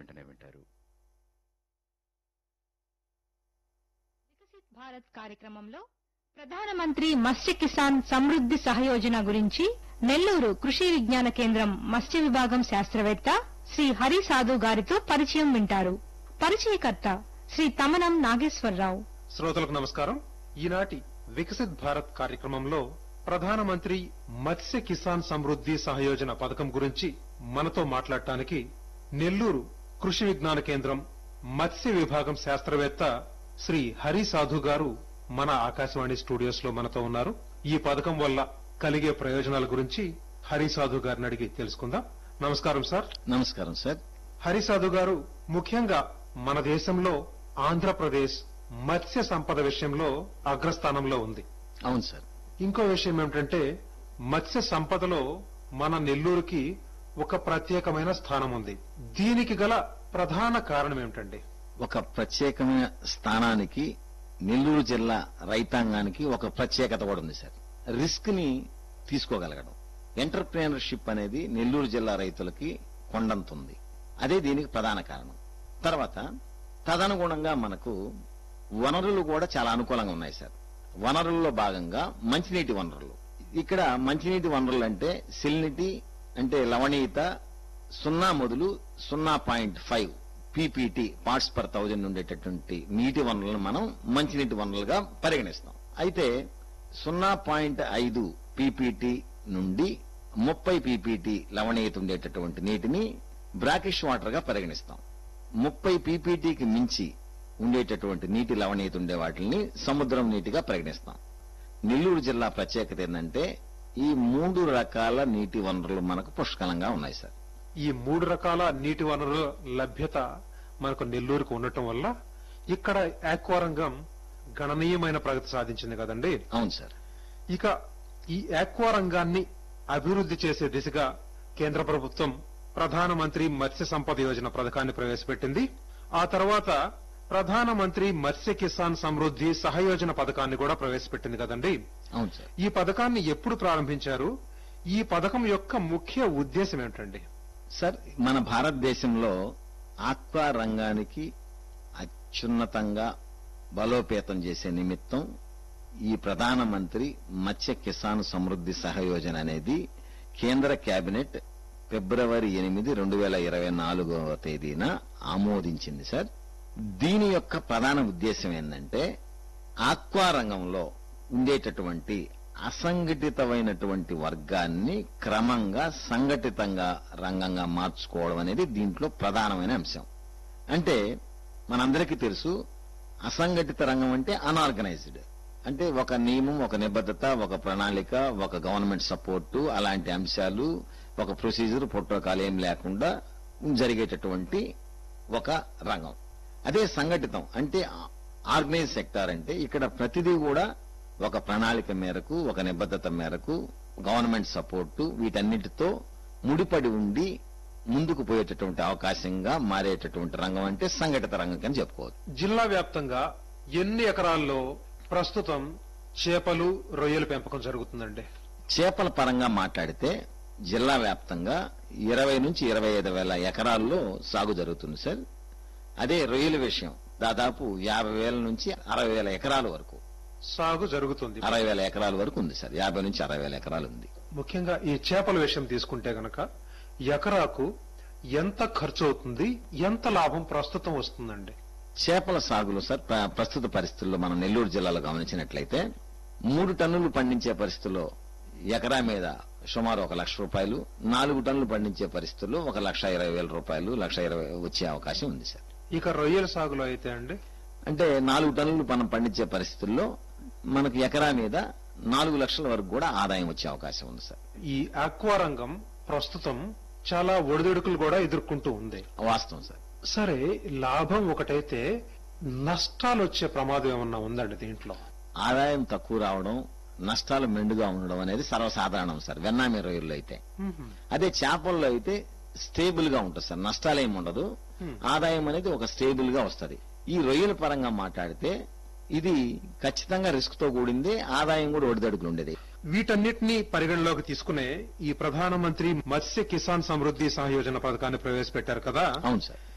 వెంటనే వింటారు వికసిత్ భారత్ కార్యక్రమంలో ప్రధానమంత్రి మత్స్య కిసాన్ సమృద్ధి సహయోజన గురించి నెల్లూరు కృషి విజ్ఞాన కేంద్రం మత్స్య విభాగం శాస్త్రవేత్త శ్రీ హరి సాధు గారితో పరిచయం వింటారు పరిచయకర్త శ్రీ తమనం నాగేశ్వరరావు శ్రోతలకు నమస్కారం ఈనాటి వికసిత్ భారత్ కార్యక్రమంలో ప్రధానమంత్రి మత్స్య కిసాన్ సమృద్ధి సహయోజన పథకం గురించి మనతో మాట్లాడటానికి నెల్లూరు కృషి విజ్ఞాన కేంద్రం మత్స్య విభాగం శాస్త్రవేత్త శ్రీ హరి సాధు గారు మన ఆకాశవాణి స్టూడియోస్ లో మనతో ఉన్నారు ఈ పథకం వల్ల కలిగే ప్రయోజనాల గురించి హరి సాధు గారిని అడిగి తెలుసుకుందాం నమస్కారం సార్ నమస్కారం సార్ హరిసాధు గారు ముఖ్యంగా మన దేశంలో ఆంధ్రప్రదేశ్ మత్స్య సంపద విషయంలో అగ్రస్థానంలో ఉంది అవును సార్ ఇంకో విషయం ఏమిటంటే మత్స్య సంపదలో మన నెల్లూరుకి ఒక ప్రత్యేకమైన స్థానం ఉంది దీనికి గల ప్రధాన కారణం ఏమిటండి ఒక ప్రత్యేకమైన స్థానానికి నెల్లూరు జిల్లా రైతాంగానికి ఒక ప్రత్యేకత కూడా ఉంది సార్ రిస్క్ ని తీసుకోగలగడం ఎంటర్ప్రీనర్షిప్ అనేది నెల్లూరు జిల్లా రైతులకి కొండంతుంది అదే దీనికి ప్రధాన కారణం తర్వాత తదనుగుణంగా మనకు వనరులు కూడా చాలా అనుకూలంగా ఉన్నాయి సార్ వనరుల్లో భాగంగా మంచినీటి వనరులు ఇక్కడ మంచినీటి వనరులు అంటే సిల్నిటీ అంటే లవణీయత సున్నా మొదలు సున్నా point five PPT parts per thousand ఉండేటటువంటి నీటి వనరులను మనం మంచినీటి వనరులుగా పరిగణిస్తాం అయితే సున్నా పాయింట్ ఐదు పీపీటీ నుండి ముప్పై పీపీటీ లవణీయత ఉండేటటువంటి నీటిని బ్రాకిష్ వాటర్ గా పరిగణిస్తాం ముప్పై పీపీటీకి మించి ఉండేటటువంటి నీటి లవణీయత ఉండే వాటిని సముద్రం నీటిగా పరిగణిస్తాం నెల్లూరు జిల్లా ప్రత్యేకత ఏంటంటే ఈ మూడు రకాల నీటి వనరులు మనకు పుష్కలంగా ఉన్నాయి సార్ ఈ మూడు రకాల నీటి వనరుల లభ్యత మనకు నెల్లూరుకు ఉండటం వల్ల ఇక్కడ ఆక్వా రంగం గణనీయమైన ప్రగతి సాధించింది కదండి అవును సార్ ఇక ఈ ఆక్వా రంగాన్ని అభివృద్ధి చేసే దిశగా కేంద్ర ప్రభుత్వం ప్రధానమంత్రి మత్స్య సంపద యోజన పథకాన్ని ప్రవేశపెట్టింది ఆ తర్వాత ప్రధానమంత్రి మత్స్య కిసాన్ సమృద్ధి సహయోజన పథకాన్ని కూడా ప్రవేశపెట్టింది కదండి అవును సార్ ఈ పథకాన్ని ఎప్పుడు ప్రారంభించారు ఈ పథకం యొక్క ముఖ్య ఉద్దేశం ఏమిటండి సార్ మన భారతదేశంలో ఆక్వా రంగానికి అత్యున్నతంగా బలోపేతం చేసే నిమిత్తం ఈ ప్రధానమంత్రి మత్స్య కిసాన్ సమృద్ధి సహయోజన అనేది కేంద్ర కేబినెట్ ఫిబ్రవరి ఎనిమిది రెండు వేల ఇరవై నాలుగవ తేదీన ఆమోదించింది సార్ దీని యొక్క ప్రధాన ఉద్దేశం ఏంటంటే ఆక్వా రంగంలో ఉండేటటువంటి అసంఘటితమైనటువంటి వర్గాన్ని క్రమంగా సంఘటితంగా రంగంగా మార్చుకోవడం అనేది దీంట్లో ప్రధానమైన అంశం అంటే మనందరికీ తెలుసు అసంఘటిత రంగం అంటే అన్ఆర్గనైజ్డ్ అంటే ఒక నియమం ఒక నిబద్ధత ఒక ప్రణాళిక ఒక గవర్నమెంట్ సపోర్టు అలాంటి అంశాలు ఒక ప్రొసీజర్ ప్రోటోకాల్ ఏం లేకుండా జరిగేటటువంటి ఒక రంగం అదే సంఘటితం అంటే ఆర్గనైజ్ సెక్టార్ అంటే ఇక్కడ ప్రతిదీ కూడా ఒక ప్రణాళిక మేరకు ఒక నిబద్ధత మేరకు గవర్నమెంట్ సపోర్టు వీటన్నిటితో ముడిపడి ఉండి ముందుకు పోయేటటువంటి అవకాశంగా మారేటటువంటి రంగం అంటే సంఘటిత రంగం అని చెప్పుకోవచ్చు జిల్లా వ్యాప్తంగా ఎన్ని ఎకరాల్లో ప్రస్తుతం చేపలు రొయ్యల పెంపకం జరుగుతుందండి చేపల పరంగా మాట్లాడితే జిల్లా వ్యాప్తంగా ఇరవై నుంచి ఇరవై ఐదు వేల ఎకరాల్లో సాగు జరుగుతుంది సార్ అదే రొయ్యల విషయం దాదాపు యాభై వేల నుంచి అరవై వేల ఎకరాల వరకు సాగు జరుగుతుంది అరవై వేల ఎకరాల వరకు ఉంది సార్ యాభై నుంచి అరవై వేల ఎకరాలు ఉంది ముఖ్యంగా ఈ చేపల విషయం తీసుకుంటే గనక ఎకరాకు ఎంత ఖర్చు అవుతుంది ఎంత లాభం ప్రస్తుతం వస్తుందండి చేపల సాగులో సార్ ప్ర- ప్రస్తుత పరిస్థితుల్లో మనం నెల్లూరు జిల్లాలో గమనించినట్లయితే మూడు టన్నులు పండించే పరిస్థితుల్లో ఎకరా మీద సుమారు ఒక లక్ష రూపాయలు నాలుగు టన్నులు పండించే పరిస్థితుల్లో ఒక లక్ష ఇరవై వేల రూపాయలు లక్ష ఇరవై వచ్చే అవకాశం ఉంది సార్ ఇక రొయ్యల సాగులో అయితే అండి అంటే నాలుగు టన్నులు మనం పండించే పరిస్థితుల్లో మనకు ఎకరా మీద నాలుగు లక్షల వరకు కూడా ఆదాయం వచ్చే అవకాశం ఉంది సార్ ఈ ఆక్వా రంగం ప్రస్తుతం చాలా ఒడిదుడుకులు కూడా ఎదుర్కొంటూ ఉంది వాస్తవం సార్ సరే లాభం ఒకటైతే నష్టాలు వచ్చే ప్రమాదం ఏమన్నా ఉందండి దీంట్లో ఆదాయం తక్కువ రావడం నష్టాలు మెండుగా ఉండడం అనేది సర్వసాధారణం సార్ వెన్నామి రొయ్యల్లో అయితే అదే చేపల్లో అయితే స్టేబుల్ గా ఉంటుంది సార్ నష్టాలేం ఉండదు ఆదాయం అనేది ఒక స్టేబుల్ గా వస్తది ఈ రొయ్యల పరంగా మాట్లాడితే ఇది ఖచ్చితంగా రిస్క్ తో కూడింది ఆదాయం కూడా ఒడిదడుకులు ఉండేది వీటన్నిటినీ పరిగణలోకి తీసుకునే ఈ ప్రధానమంత్రి మత్స్య కిసాన్ సమృద్ధి సహయోజన పథకాన్ని ప్రవేశపెట్టారు కదా అవును సార్